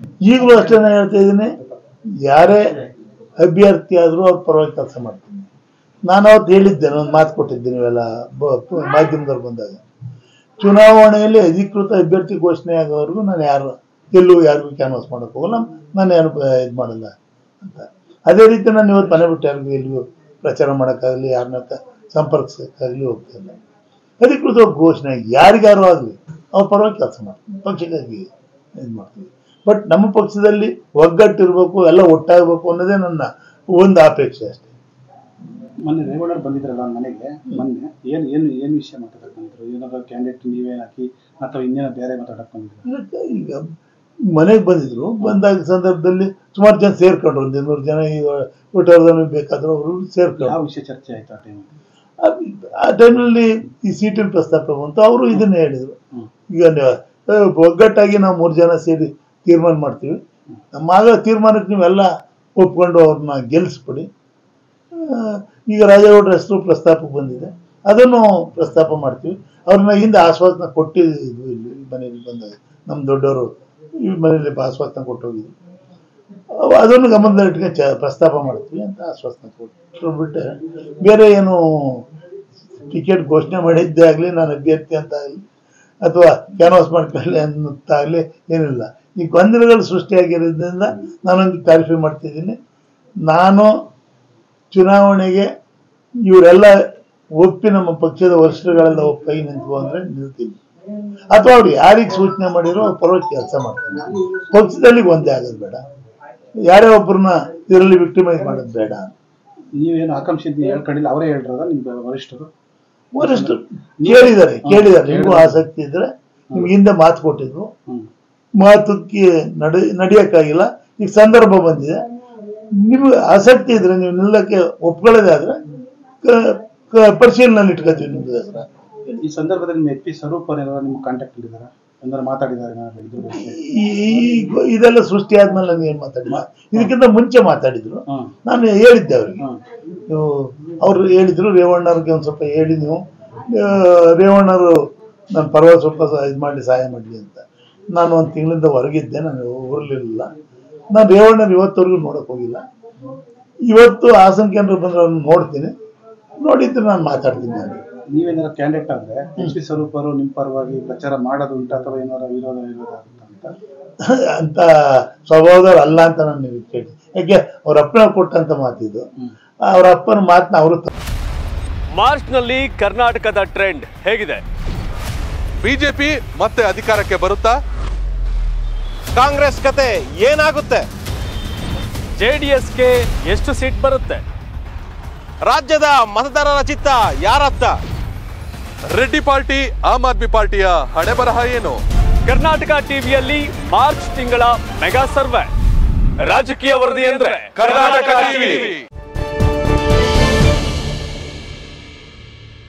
ಈಗಲೂ ಅಷ್ಟೇ ನಾನು ಹೇಳ್ತಾ ಇದ್ದೀನಿ ಯಾರೇ ಅಭ್ಯರ್ಥಿ ಆದರೂ ಅವ್ರ ಪರವಾಗಿ ಕೆಲಸ ಮಾಡ್ತೀನಿ ನಾನು ಅವತ್ತು ಹೇಳಿದ್ದೇನೆ ಒಂದು ಮಾತು ಕೊಟ್ಟಿದ್ದೀನಿ ಇವೆಲ್ಲ ಬ- ಪ- ಮಾಧ್ಯಮದವ್ರು ಬಂದಾಗ ಚುನಾವಣೆಯಲ್ಲಿ ಅಧಿಕೃತ ಅಭ್ಯರ್ಥಿ ಘೋಷಣೆ ಆಗೋವರೆಗೂ ನಾನು ಯಾರು ಎಲ್ಲೂ ಯಾರಿಗೂ ಕ್ಯಾನ್ವಾಸ್ ಮಾಡೋಕೆ ಹೋಗಲ್ಲ ನಾನು ಏನು ಇದು ಮಾಡಲ್ಲ ಅಂತ ಅದೇ ರೀತಿ ನಾನು ಇವತ್ತು ಮನೆ ಬಿಟ್ಟು ಯಾರಿಗೂ ಎಲ್ಲಿಗೂ ಪ್ರಚಾರ ಮಾಡೋಕ್ಕಾಗಲಿ ಯಾರನ್ನ ಕ- ಸಂಪರ್ಕಿಸೋಕ್ಕಾಗಲಿ ಹೋಗ್ತಿಲ್ಲ ಅಧಿಕೃತ ಘೋಷಣೆ ಯಾರಿಗಾರು ಆಗಲಿ ಅವ್ರ ಪರವಾಗಿ ಕೆಲಸ ಮಾಡ್ತೀನಿ ಪಕ್ಷಕ್ಕಾಗಿ ಇದು ಮಾಡ್ತೀವಿ ಬಟ್ ನಮ್ಮ ಪಕ್ಷದಲ್ಲಿ ಒಗ್ಗಟ್ಟಿರ್ಬೇಕು ಎಲ್ಲ ಒಟ್ಟಾಗಬೇಕು ಅನ್ನೋದೇ ನನ್ನ ಒಂದು ಅಪೇಕ್ಷೆ ಅಷ್ಟೇ ಮೊನ್ನೆ ರೇವಣ್ಣರು ಬಂದಿದ್ರಲ್ಲ ಅವ್ರ ಮನೆಗೆ ಮೊನ್ನೆ ಏನ್ ಏನ್ ಏನ್ ವಿಷಯ ಮಾತಾಡಕ್ ಬಂದಿದ್ರು ಏನಾದ್ರು ಕ್ಯಾಂಡಿಡೇಟ್ ನೀವೇ ಹಾಕಿ ಅಥವಾ ಇನ್ನೇನೋ ಬೇರೆ ಮಾತಾಡಕ್ ಬಂದಿದ್ರು ಇದಕ್ಕೆ ಈಗ ಮನೆಗೆ ಬಂದಿದ್ರು ಬಂದಾಗ ಸಂದರ್ಭದಲ್ಲಿ ಸುಮಾರು ಜನ ಸೇರ್ಕೊಂಡ್ರು ಒಂದು ಇನ್ನೂರು ಜನ ಈಗ ಊಟದ ಬೇಕಾದ್ರು ಅವರು ಸೇರ್ಕೊಂಡ್ರು ಯಾವ ವಿಷಯ ಚರ್ಚೆ ಆಯ್ತು ಆ ಟೈಮ್ ಅದು- ಆ ಟೈಮ್ನಲ್ಲಿ ಈ ಸೀಟಿನ ಪ್ರಸ್ತಾಪ ಬಂತು ಅವರು ಇದನ್ನೇ ಹೇಳಿದರು ಹ್ಮ್. ಈಗ ನೀವು, ಆ, ಒಗ್ಗಟ್ಟಾಗಿ ನಾವು ಮೂರು ಜನ ಸೇರಿ ತೀರ್ಮಾನ ಮಾಡ್ತೀವಿ ನಮ್ಮ ಆಗ ತೀರ್ಮಾನಕ್ಕೆ ನೀವೆಲ್ಲ ಒಪ್ಕೊಂಡು ಅವ್ರನ್ನ ಗೆಲ್ಲಿಸ್ಬಿಡಿ ಆ, ಈಗ ರಾಜೇಗೌಡರ ಹೆಸರು ಪ್ರಸ್ತಾಪಕ್ಕೆ ಬಂದಿದೆ ಅದನ್ನು ಪ್ರಸ್ತಾಪ ಮಾಡ್ತೀವಿ ಅವ್ರನ್ನ ಹಿಂದೆ ಆಶ್ವಾಸನ ಕೊಟ್ಟಿದ್ದು ಇಲ್ಲಿ ಮನೆಯಲ್ಲಿ ಬಂದಾಗ ನಮ್ಮ ದೊಡ್ಡವರು ಈ ಮನೆಯಲ್ಲಿ ಆಶ್ವಾಸನ ಕೊಟ್ಟು ಹೋಗಿದ್ರು ಅವ- ಅದನ್ನು ಗಮನದಲ್ಲಿಟ್ಕೊಂಡು ಚ ಪ್ರಸ್ತಾಪ ಮಾಡ್ತೀವಿ ಅಂತ ಆಶ್ವಾಸನ ಕೊಟ್ಟು ಬಿಟ್ಟರೆ ಬೇರೆ ಏನು ಟಿಕೆಟ್ ಘೋಷಣೆ ಮಾಡಿದ್ದೇ ಆಗಲಿ ನಾನು ಅಭ್ಯರ್ಥಿ ಅಂತ ಆಗಲಿ ಅಥವಾ ಕ್ಯಾನ್ವಾಸ್ ಮಾಡ್ಕೊಳ್ಳಿ ಅನ್ನೋದಾಗಲಿ ಏನಿಲ್ಲ ಈ ಗೊಂದಲಗಳು ಸೃಷ್ಟಿಯಾಗಿರೋದ್ರಿಂದ ನಾನೊಂದು ಕ್ಲಾರಿಫೈ ಮಾಡ್ತಿದ್ದೀನಿ ನಾನು ಚುನಾವಣೆಗೆ ಇವರೆಲ್ಲ ಒಪ್ಪಿ ನಮ್ಮ ಪಕ್ಷದ ವರ್ಷಗಳೆಲ್ಲ ಒಪ್ಪಾಗಿ ನಿಂತ್ಕೊ ಅಂದ್ರೆ ನಿಲ್ತೀನಿ ಅಥವಾ ಅವ್ರು ಯಾರಿಗೆ ಸೂಚನೆ ಮಾಡಿರೋ ಅವ್ರ ಪರವಾಗಿ ಕೆಲಸ ಮಾಡ್ತೀನಿ ಪಕ್ಷದಲ್ಲಿ ಒಂದೇ ಆಗೋದು ಬೇಡ ಯಾರೇ ಒಬ್ಬರನ್ನ ಇದರಲ್ಲಿ ವಿಕ್ಟಿಮೈಸ್ ಮಾಡೋದು ಬೇಡ ನೀವೇನು ಆಕಾಂಕ್ಷೆ ಇದ್ನ ಹೇಳ್ಕೊಂಡಿಲ್ಲ ಅವರೇ ಹೇಳ್ರದ ನಿಮ್ ವರಿಷ್ಠರು ವರಿಷ್ಠರು ಕೇಳಿದ್ದಾರೆ ಕೇಳಿದ್ದಾರೆ ನಿಮಗೂ ಆಸಕ್ತಿ ಇದ್ರೆ ನಿಮ್ಗೆ ಹಿಂದೆ ಮಾತು ಕೊಟ್ಟಿದ್ರು ಹ್ಮ್ ಮಾತುಕ್ಕೆ ನಡೆ ನಡೆಯೋಕ್ಕಾಗಿಲ್ಲ ಈಗ ಸಂದರ್ಭ ಬಂದಿದೆ ನಿಮ್ಗೆ ಆಸಕ್ತಿ ಇದ್ರೆ ನೀವು ನಿಲ್ಲಕ್ಕೆ ಒಪ್ಕೊಳ್ಳೋದೇ ಆದ್ರೆ ಕ- ಕ- ಪರಿಶೀಲನೆಯಲ್ಲಿ ಇಟ್ಕೋತೀವಿ ನಿಮ್ದು ಹೆಸರ ಈ ಸಂದರ್ಭದಲ್ಲಿ ನಿಮ್ಮ ಎಚ್ ಪಿ ಸ್ವರೂಪ್ ಅವ್ರು ಏನಾದ್ರು ನಿಮ್ಮ ಕಾಂಟ್ಯಾಕ್ಟ್ ಇದ್ದಾರ ಏನಾದ್ರು ಮಾತಾಡಿದಾರೆ ಏನಾದ್ರು ಇದ್ರ ಬಗ್ಗೆ ಈ ಇದೆಲ್ಲ ಸೃಷ್ಟಿ ಆದ್ಮೇಲೆ ನಾನು ಏನು ಮಾತಾಡಿಲ್ಲ ಇದಕ್ಕಿಂತ ಮುಂಚೆ ಮಾತಾಡಿದ್ರು ಹ್ಮ್ ನಾನು ಹೇಳಿದ್ದೆ ಅವ್ರಿಗೆ ಹ್ಮ್ ನೀವು ಅವರು ಹೇಳಿದ್ರು ರೇವಣ್ಣವ್ರಿಗೆ ಒಂದು ಸ್ವಲ್ಪ ಹೇಳಿ ನೀವು ಆ, ರೇವಣ್ಣರು ನನ್ನ ಪರವಾಗಿ ಸ್ವಲ್ಪ ಇದು ಮಾಡಿ ಸಹಾಯ ಮಾಡಲಿ ಅಂತ ನಾನು ಒಂದು ತಿಂಗಳಿಂದ ಹೊರಗಿದ್ದೆ ನಾನು ಊರಲಿರಲಿಲ್ಲ ನಾನು ರೇವಣ್ಣರು ಇವತ್ತವರೆಗೂ ನೋಡಕ್ ಹೋಗಿಲ್ಲ ಇವತ್ತು ಹಾಸನ ಕೇಂದ್ರ ಬಂದ್ರೆ ಅವ್ರನ್ನ ನೋಡ್ತೀನಿ ನೋಡಿದ್ರೆ ನಾನು ಮಾತಾಡ್ತೀನಿ ನಾನು ನೀವೇನಾದ್ರು ಕ್ಯಾಂಡಿಡೇಟ್ ಆದ್ರೆ ಎಚ್ ಪಿ ಸ್ವರೂಪ್ ಅವರು ನಿಮ್ ಪರವಾಗಿ ಪ್ರಚಾರ ಮಾಡೋದು ಉಂಟು ಅಥವಾ ಏನಾದ್ರು ವಿರೋಧ ವಿರೋಧ ಆಗುತ್ತಾ ಅಂತ ಅಂತ ಸ್ವಭಾವದವ್ರು ಅಲ್ಲ ಅಂತ ನಾನು ನೀವು ಕೇಳಿ ಯಾಕೆ ಅವ್ರ ಅಪ್ಪನ ಕೊಟ್ಟಂತ ಮಾತಿದ್ದು ಅವ್ರ ಅಪ್ಪನ ಮಾತನ್ನ ಅವರು ಮಾರ್ಚ್ನಲ್ಲಿ ಕರ್ನಾಟಕದ ಟ್ರೆಂಡ್ ಹೇಗಿದೆ ಬಿಜೆಪಿ ಮತ್ತೆ ಅಧಿಕಾರಕ್ಕೆ ಬರುತ್ತಾ ಕಾಂಗ್ರೆಸ್ ಕತೆ ಏನಾಗುತ್ತೆ ಜೆಡಿಎಸ್ಗೆ ಎಷ್ಟು ಸೀಟ್ ಬರುತ್ತೆ ರಾಜ್ಯದ ಮತದಾರರ ಚಿತ್ತ ಯಾರತ್ತ ರೆಡ್ಡಿ ಪಾರ್ಟಿ ಆಮ್ ಆದ್ಮಿ ಪಾರ್ಟಿಯ ಹಣೆ ಬರಹ ಏನು ಕರ್ನಾಟಕ ಟಿವಿಯಲ್ಲಿ ಮಾರ್ಚ್ ತಿಂಗಳ ಮೆಗಾ ಸರ್ವೆ ರಾಜಕೀಯ ವರದಿ ಅಂದ್ರೆ ಕರ್ನಾಟಕ ಟಿವಿ